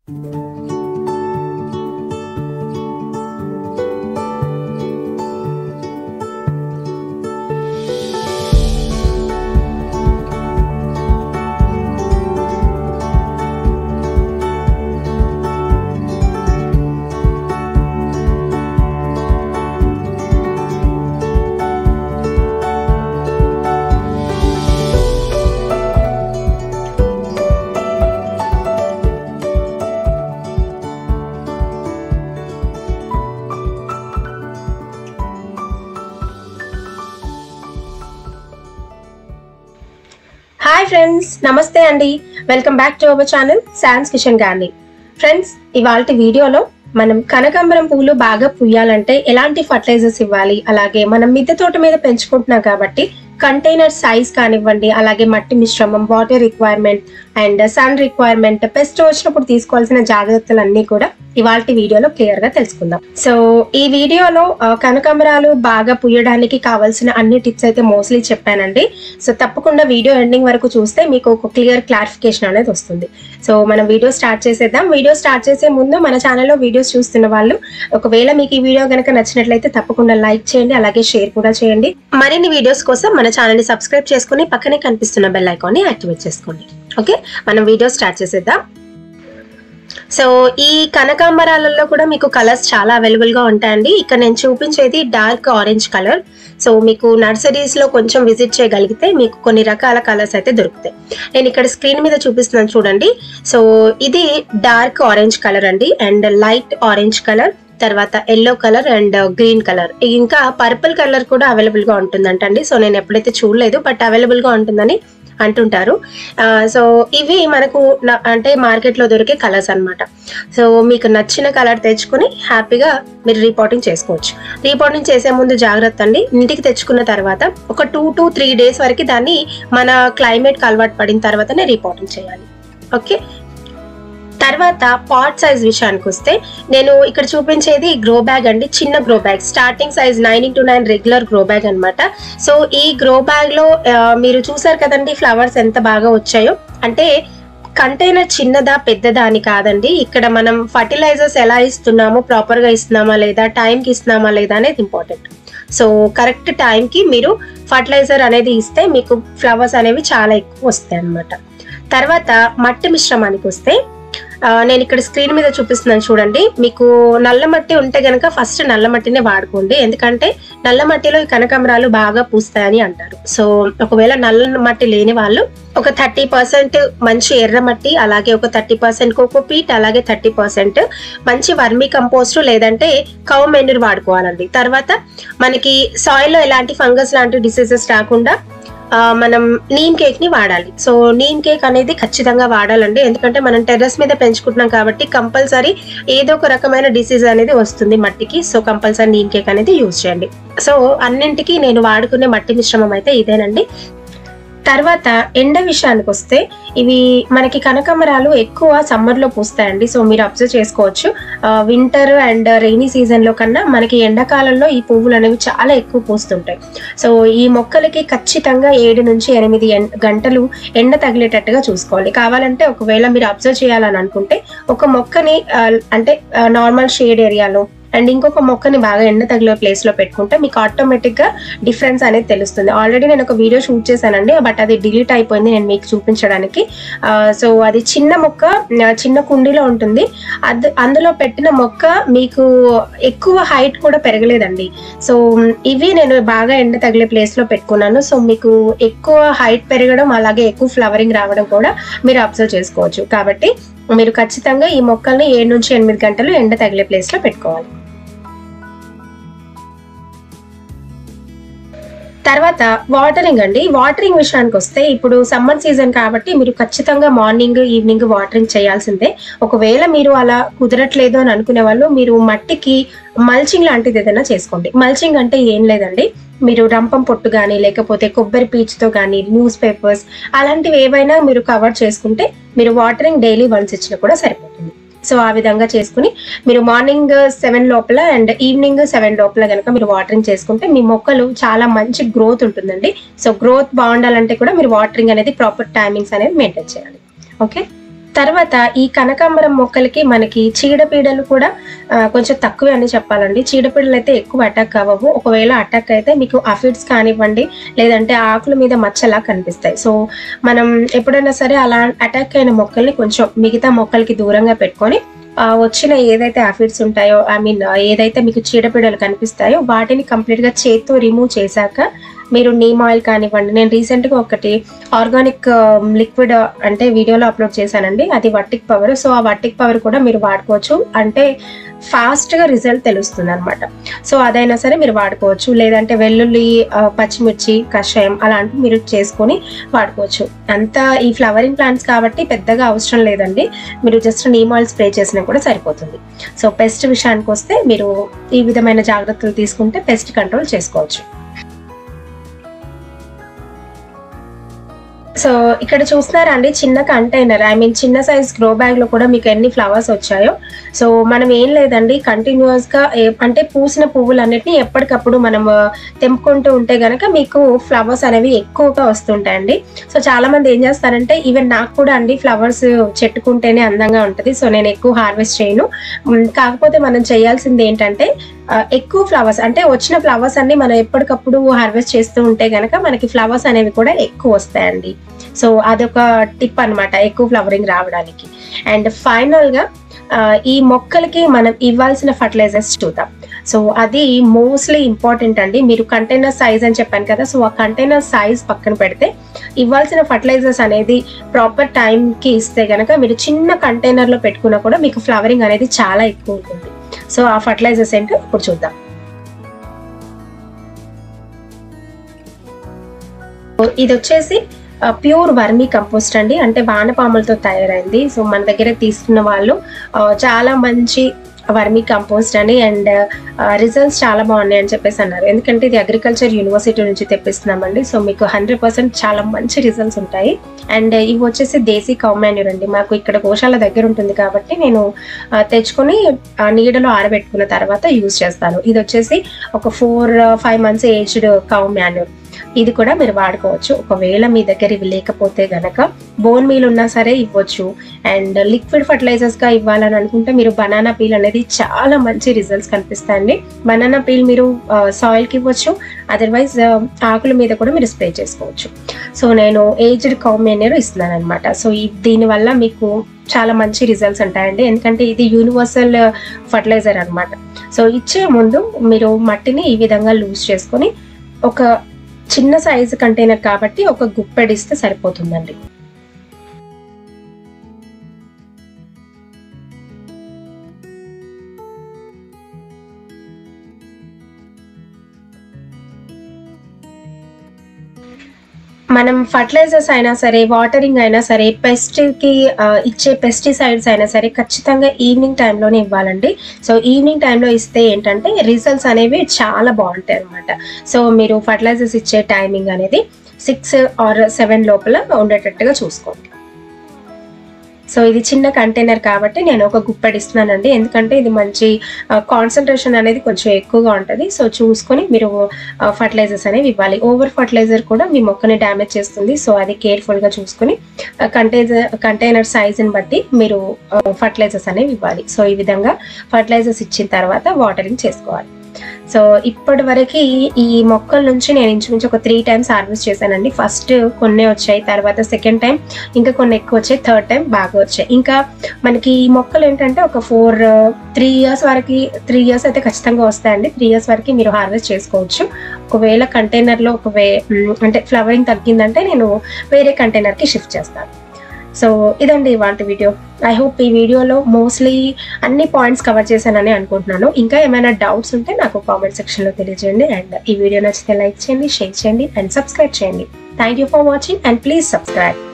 hi friends నమస్తే అండి welcome back to our channel శాన్స్ కిషన్ గాంధీ ఫ్రెండ్స్ ఇవాళ వీడియోలో మనం కనకాంబరం పువ్వులు బాగా పుయ్యాలంటే ఎలాంటి ఫర్టిలైజర్స్ ఇవ్వాలి అలాగే మనం మిద్దె తోట మీద పెంచుకుంటున్నాం కాబట్టి కంటైనర్ సైజ్ కానివ్వండి అలాగే మట్టి మిశ్రమం water requirement and sun requirement pest వచ్చినప్పుడు తీసుకోవాల్సిన జాగ్రత్తలు అన్నీ కూడా ఇవాళ వీడియోలో క్లియర్ గా తెలుసుకుందాం సో ఈ వీడియోలో ఆ, కనకాంబరాలు బాగా పుయ్యడానికి కావాల్సిన అన్ని టిప్స్ అయితే మోస్ట్లీ చెప్పానండి సో తప్పకుండా వీడియో ఎండింగ్ వరకు చూస్తే మీకు ఒక క్లియర్ క్లారిఫికేషన్ అనేది వస్తుంది సో మనం వీడియో స్టార్ట్ చేసేద్దాం వీడియో స్టార్ట్ చేసే ముందు మన ఛానల్లో వీడియోస్ చూస్తున్న వాళ్ళు ఒకవేళ మీకు ఈ వీడియో కనుక నచ్చినట్లయితే తప్పకుండా లైక్ చేయండి అలాగే షేర్ కూడా చేయండి మరిన్ని వీడియోస్ కోసం మన ఛానల్ని సబ్స్క్రైబ్ చేసుకుని పక్కనే కనిపిస్తున్న బెల్ ఐకాన్ని యాక్టివేట్ చేసుకోండి ఓకే మనం వీడియో స్టార్ట్ చేసేద్దాం సో ఈ కనకాంబరాలలో కూడా మీకు కలర్స్ చాలా అవైలబుల్ గా ఉంటాయండి ఇక్కడ నేను చూపించేది డార్క్ ఆరెంజ్ కలర్ సో మీకు నర్సరీస్ లో కొంచెం విజిట్ చేయగలిగితే మీకు కొన్ని రకాల కలర్స్ అయితే దొరుకుతాయి నేను ఇక్కడ స్క్రీన్ మీద చూపిస్తున్నాను చూడండి సో ఇది డార్క్ ఆరెంజ్ కలర్ అండి అండ్ లైట్ ఆరెంజ్ కలర్ తర్వాత yellow colour and green colour ఇంకా పర్పుల్ కలర్ కూడా అవైలబుల్ గా ఉంటుందంటండి సో నేను ఎప్పుడైతే చూడలేదు బట్ అవైలబుల్ గా ఉంటుందని అంటుంటారు ఆ, సో ఇవి మనకు న- అంటే మార్కెట్ లో దొరికే కలర్స్ అన్నమాట సో మీకు నచ్చిన కలర్ తెచ్చుకుని హ్యాపీగా మీరు రిపోర్టింగ్ చేసుకోవచ్చు రిపోర్టింగ్ చేసే ముందు జాగ్రత్త అండి ఇంటికి తెచ్చుకున్న తర్వాత ఒక టూ టు త్రీ డేస్ వరకు దాన్ని మన క్లైమేట్ అలవాటు పడిన తర్వాతనే రిపోర్టింగ్ చేయాలి ఓకే తర్వాత పాట్ సైజ్ విషయానికి వస్తే నేను ఇక్కడ చూపించేది గ్రో బ్యాగ్ అండి చిన్న grow bag starting size nine into nine regular grow bag అనమాట సో ఈ గ్రో బ్యాగ్ లో ఆ, మీరు చూసారు కదండి ఫ్లవర్స్ ఎంత బాగా వచ్చాయో అంటే కంటైనర్ చిన్నదా పెద్దదా అని కాదండి ఇక్కడ మనం ఫర్టిలైజర్స్ ఎలా ఇస్తున్నామో ప్రాపర్ గా ఇస్తున్నామా లేదా టైం కి ఇస్తున్నామా లేదా అనేది ఇంపార్టెంట్ సో కరెక్ట్ టైంకి మీరు ఫర్టిలైజర్ అనేది ఇస్తే మీకు ఫ్లవర్స్ అనేవి చాలా ఎక్కువ వస్తాయి అన్నమాట తర్వాత మట్టి మిశ్రమానికి వస్తే ఆ, నేను ఇక్కడ స్క్రీన్ మీద చూపిస్తున్నాను చూడండి మీకు నల్ల మట్టి ఉంటే గనక ఫస్ట్ నల్ల మట్టినే వాడుకోండి ఎందుకంటే నల్ల మట్టిలో ఈ కనకాంబరాలు బాగా పూస్తాయని అంటారు సో ఒకవేళ నల్ల మట్టి లేని వాళ్ళు ఒక థర్టీ పర్సెంట్ మంచి ఎర్ర మట్టి అలాగే ఒక థర్టీ పర్సెంట్ కోకోపీట్ అలాగే థర్టీ పర్సెంట్ మంచి వర్మీ కంపోస్ట్ లేదంటే కౌ మెన్యూర్ వాడుకోవాలండి తర్వాత మనకి సాయిల్లో ఎలాంటి ఫంగస్ లాంటి డిసీజెస్ రాకుండా ఆ, మనం నీమ్ కేక్ ని వాడాలి సో నీమ్ కేక్ అనేది ఖచ్చితంగా వాడాలండి ఎందుకంటే మనం టెర్రస్ మీద పెంచుకుంటున్నాం కాబట్టి కంపల్సరీ ఏదో ఒక రకమైన డిసీజ్ అనేది వస్తుంది మట్టికి సో కంపల్సరీ నీమ్ కేక్ అనేది యూజ్ చేయండి సో అన్నింటికి నేను వాడుకునే మట్టి మిశ్రమం అయితే ఇదేనండి తర్వాత ఎండ విషయానికి వస్తే ఇవి మనకి కనకాంబరాలు ఎక్కువ సమ్మర్ లో పూస్తాయండి సో మీరు అబ్జర్వ్ చేసుకోవచ్చు వింటర్ అండ్ రెయినీ సీజన్ లో కన్నా మనకి ఎండాకాలంలో ఈ పువ్వులు అనేవి చాలా ఎక్కువ పూస్తుంటాయి సో ఈ మొక్కలకి ఖచ్చితంగా ఏడు నుంచి ఎనిమిది ఎన్- గంటలు ఎండ తగిలేటట్టుగా చూసుకోవాలి కావాలంటే ఒకవేళ మీరు అబ్జర్వ్ చేయాలని అనుకుంటే ఒక మొక్కని ఆ, అంటే నార్మల్ షేడ్ ఏరియాలో అండ్ ఇంకొక మొక్కని బాగా ఎండ తగిలే ప్లేస్ లో పెట్టుకుంటే మీకు ఆటోమేటిక్ గా డిఫరెన్స్ అనేది తెలుస్తుంది ఆల్రెడీ నేను ఒక వీడియో షూట్ చేశానండి బట్ అది డిలీట్ అయిపోయింది నేను మీకు చూపించడానికి సో అది చిన్న మొక్క ఆ, చిన్న కుండీలో ఉంటుంది అద్ అందులో పెట్టిన మొక్క మీకు ఎక్కువ హైట్ కూడా పెరగలేదండి సో మ్, ఇవి నేను బాగా ఎండ తగిలే ప్లేస్ లో పెట్టుకున్నాను సో మీకు ఎక్కువ హైట్ పెరగడం అలాగే ఎక్కువ ఫ్లవరింగ్ రావడం కూడా మీరు అబ్జర్వ్ చేసుకోవచ్చు కాబట్టి మీరు ఖచ్చితంగా ఈ మొక్కల్ని ఏడు నుంచి ఎనిమిది గంటలు ఎండ తగిలే ప్లేస్ లో పెట్టుకోవాలి తర్వాత వాటరింగ్ అండి వాటరింగ్ విషయానికి వస్తే ఇప్పుడు సమ్మర్ సీజన్ కాబట్టి మీరు ఖచ్చితంగా మార్నింగ్ ఈవినింగ్ వాటరింగ్ చేయాల్సిందే ఒకవేళ మీరు అలా కుదరట్లేదు అని అనుకునే వాళ్ళు మీరు మట్టికి మల్చింగ్ లాంటిది ఏదైనా చేసుకోండి మల్చింగ్ అంటే ఏం లేదండి మీరు రంపం పొట్టు కానీ లేకపోతే కొబ్బరి పీచుతో కానీ న్యూస్ పేపర్స్ అలాంటివి ఏవైనా మీరు కవర్ చేసుకుంటే మీరు వాటరింగ్ డైలీ వన్స్ ఇచ్చినా కూడా సరిపోతుంది సో ఆ విధంగా చేసుకుని మీరు మార్నింగ్ సెవెన్ లోపల అండ్ ఈవినింగ్ సెవెన్ లోపల కనుక మీరు వాటరింగ్ చేసుకుంటే మీ మొక్కలు చాలా మంచి గ్రోత్ ఉంటుందండి సో గ్రోత్ బాగుండాలంటే కూడా మీరు వాటరింగ్ అనేది ప్రాపర్ టైమింగ్స్ అనేది మెయింటైన్ చేయాలి ఓకే తర్వాత ఈ కనకాంబరం మొక్కలకి మనకి చీడపీడలు కూడా ఆ, కొంచెం తక్కువే అని చెప్పాలండి చీడపీడలు అయితే ఎక్కువ అటాక్ అవ్వవు ఒకవేళ అటాక్ అయితే మీకు అఫిడ్స్ కానివ్వండి లేదంటే ఆకుల మీద మచ్చలా కనిపిస్తాయి సో మనం ఎప్పుడైనా సరే అలా అటాక్ అయిన మొక్కల్ని కొంచెం మిగతా మొక్కలకి దూరంగా పెట్టుకొని ఆ, వచ్చిన ఏదైతే అఫిడ్స్ ఉంటాయో ఐ మీన్ ఏదైతే మీకు చీడపీడలు కనిపిస్తాయో వాటిని కంప్లీట్గా చేత్తో రిమూవ్ చేశాక మీరు నీమ్ ఆయిల్ కానివ్వండి నేను రీసెంట్గా ఒకటి ఆర్గానిక్ లిక్విడ్ అంటే వీడియోలో అప్లోడ్ చేశానండి అది వట్టిక్ పవర్ సో ఆ వట్టిక్ పవర్ కూడా మీరు వాడుకోవచ్చు అంటే ఫాస్ట్గా రిజల్ట్ తెలుస్తుంది అనమాట సో అదైనా సరే మీరు వాడుకోవచ్చు లేదంటే వెల్లుల్లి ఆ, పచ్చిమిర్చి కషాయం అలాంటివి మీరు చేసుకొని వాడుకోవచ్చు అంతా ఈ ఫ్లవరింగ్ ప్లాంట్స్ కాబట్టి పెద్దగా అవసరం లేదండి మీరు జస్ట్ నీమ్ ఆయిల్ స్ప్రే చేసినా కూడా సరిపోతుంది సో పెస్ట్ విషయానికి వస్తే మీరు ఈ విధమైన జాగ్రత్తలు తీసుకుంటే పెస్ట్ కంట్రోల్ చేసుకోవచ్చు సో ఇక్కడ చూస్తున్నారా అండి చిన్న కంటైనర్ ఐ మీన్ చిన్న సైజ్ గ్రో బ్యాగ్ లో కూడా మీకు ఎన్ని ఫ్లవర్స్ వచ్చాయో సో మనం ఏం లేదండి కంటిన్యూస్ గా ఏ- అంటే పూసిన పువ్వులన్నిటిని ఎప్పటికప్పుడు మనం ఆ, తెంపుకుంటూ ఉంటే గనక మీకు ఫ్లవర్స్ అనేవి ఎక్కువగా వస్తుంటాయండి సో చాలా మంది ఏం చేస్తారంటే ఈవెన్ నాకు కూడా అండి ఫ్లవర్స్ చెట్టుకుంటేనే అందంగా ఉంటుంది సో నేను ఎక్కువ హార్వెస్ట్ చేయను ఉమ్, కాకపోతే మనం చేయాల్సింది ఏంటంటే ఆ, ఎక్కువ ఫ్లవర్స్ అంటే వచ్చిన ఫ్లవర్స్ అన్ని మనం ఎప్పటికప్పుడు హార్వెస్ట్ చేస్తూ ఉంటే గనక మనకి ఫ్లవర్స్ అనేవి కూడా ఎక్కువ వస్తాయండి సో అదొక టిప్ అన్నమాట ఎక్కువ ఫ్లవరింగ్ రావడానికి అండ్ ఫైనల్ గా ఆ, ఈ మొక్కలకి మనం ఇవ్వాల్సిన ఫర్టిలైజర్స్ చూద్దాం సో అది మోస్ట్లీ ఇంపార్టెంట్ అండి మీరు కంటైనర్ సైజ్ అని చెప్పాను కదా సో ఆ కంటైనర్ సైజ్ పక్కన పెడితే ఇవ్వాల్సిన ఫర్టిలైజర్స్ అనేది ప్రాపర్ కి ఇస్తే గనక మీరు చిన్న కంటైనర్ లో పెట్టుకున్నా కూడా మీకు ఫ్లవరింగ్ అనేది చాలా ఎక్కువ ఉంటుంది సో ఆ ఫర్టిలైజర్స్ ఏంటో ఇప్పుడు చూద్దాం ఇది వచ్చేసి ప్యూర్ వర్మీ కంపోస్ట్ అండి అంటే వానపాములతో తయారైంది సో మన దగ్గర తీసుకున్న వాళ్ళు ఆ, చాలా మంచి వర్మీ కంపోస్ట్ అని అండ్ రిజల్ట్స్ చాలా బాగున్నాయి అని చెప్పేసి అన్నారు ఎందుకంటే ఇది అగ్రికల్చర్ యూనివర్సిటీ నుంచి తెప్పిస్తున్నామండి సో మీకు హండ్రెడ్ పర్సెంట్ చాలా మంచి రిజల్ట్స్ ఉంటాయి అండ్ ఇవి వచ్చేసి దేశీ కౌమాన్యూర్ అండి మాకు ఇక్కడ గోశాల దగ్గర ఉంటుంది కాబట్టి నేను ఆ, తెచ్చుకొని ఆ, నీడలో ఆరబెట్టుకున్న తర్వాత యూజ్ చేస్తాను ఇది వచ్చేసి ఒక four five months aged cow manure ఇది కూడా మీరు వాడుకోవచ్చు ఒకవేళ మీ దగ్గర ఇవి లేకపోతే గనక బోన్ మీల్ ఉన్నా సరే ఇవ్వచ్చు అండ్ లిక్విడ్ ఫర్టిలైజర్స్ గా ఇవ్వాలని అనుకుంటే మీరు బనానా పీల్ అనేది చాలా మంచి రిజల్ట్స్ కనిపిస్తాయండి బనానా పీల్ మీరు సాయిల్ కి ఇవ్వచ్చు అదర్వైజ్ ఆకుల మీద కూడా మీరు స్ప్రే చేసుకోవచ్చు సో నేను ఏజ్డ్ కాంబినేర్ ఇస్తున్నాను అనమాట సో ఈ దీనివల్ల మీకు చాలా మంచి రిజల్ట్స్ ఉంటాయండి ఎందుకంటే ఇది యూనివర్సల్ ఫర్టిలైజర్ అన్నమాట సో ఇచ్చే ముందు మీరు మట్టిని ఈ విధంగా లూజ్ చేసుకొని ఒక చిన్న సైజు కంటైనర్ కాబట్టి ఒక గుప్పెడిస్తే సరిపోతుందండి మనం ఫర్టిలైజర్స్ అయినా సరే వాటరింగ్ అయినా సరే పెస్ట్ కి ఆ, ఇచ్చే పెస్టిసైడ్స్ అయినా సరే ఖచ్చితంగా ఈవినింగ్ టైంలోనే ఇవ్వాలండి సో ఈవినింగ్ టైంలో ఇస్తే ఏంటంటే రిజల్ట్స్ అనేవి చాలా బాగుంటాయి అనమాట సో మీరు ఫర్టిలైజర్స్ ఇచ్చే టైమింగ్ అనేది సిక్స్ ఆర్ సెవెన్ లోపల ఉండేటట్టుగా చూసుకోండి సో ఇది చిన్న కంటైనర్ కాబట్టి నేను ఒక గుప్పెడు ఇస్తున్నానండి ఎందుకంటే ఇది మంచి కాన్సన్ట్రేషన్ అనేది కొంచెం ఎక్కువగా ఉంటుంది సో చూసుకొని మీరు ఫర్టిలైజర్స్ అనేవి ఇవ్వాలి ఓవర్ ఫర్టిలైజర్ కూడా మీ మొక్కని డ్యామేజ్ చేస్తుంది సో అది కేర్ఫుల్గా చూసుకొని కంటైనర్ కంటైనర్ సైజుని బట్టి మీరు ఫర్టిలైజర్స్ అనేవి ఇవ్వాలి సో ఈ విధంగా ఫర్టిలైజర్స్ ఇచ్చిన తర్వాత వాటరింగ్ చేసుకోవాలి సో ఇప్పటి వరకు ఈ మొక్కల నుంచి నేను ఇంచుమించు ఒక త్రీ టైమ్స్ హార్వెస్ట్ చేశానండి ఫస్ట్ కొన్ని వచ్చాయి తర్వాత సెకండ్ టైం ఇంకా కొన్ని ఎక్కువ వచ్చాయి థర్డ్ టైం బాగా వచ్చాయి ఇంకా మనకి ఈ మొక్కలు ఏంటంటే ఒక ఫోర్ త్రీ ఇయర్స్ వరకు త్రీ ఇయర్స్ అయితే ఖచ్చితంగా వస్తాయండి త్రీ ఇయర్స్ వరకు మీరు హార్వెస్ట్ చేసుకోవచ్చు ఒకవేళ కంటైనర్లో ఒక వే మ్, అంటే ఫ్లవరింగ్ తగ్గిందంటే నేను వేరే కంటైనర్కి షిఫ్ట్ చేస్తాను సో ఇదండి ఇవాళ వీడియో ఐ హోప్ ఈ వీడియోలో మోస్ట్లీ అన్ని పాయింట్స్ కవర్ చేశానని అనుకుంటున్నాను ఇంకా ఏమైనా డౌట్స్ ఉంటే నాకు కామెంట్ సెక్షన్లో తెలియజేయండి అండ్ ఈ వీడియో నచ్చితే లైక్ చేయండి షేర్ చేయండి అండ్ సబ్స్క్రైబ్ చేయండి thank you for watching and please subscribe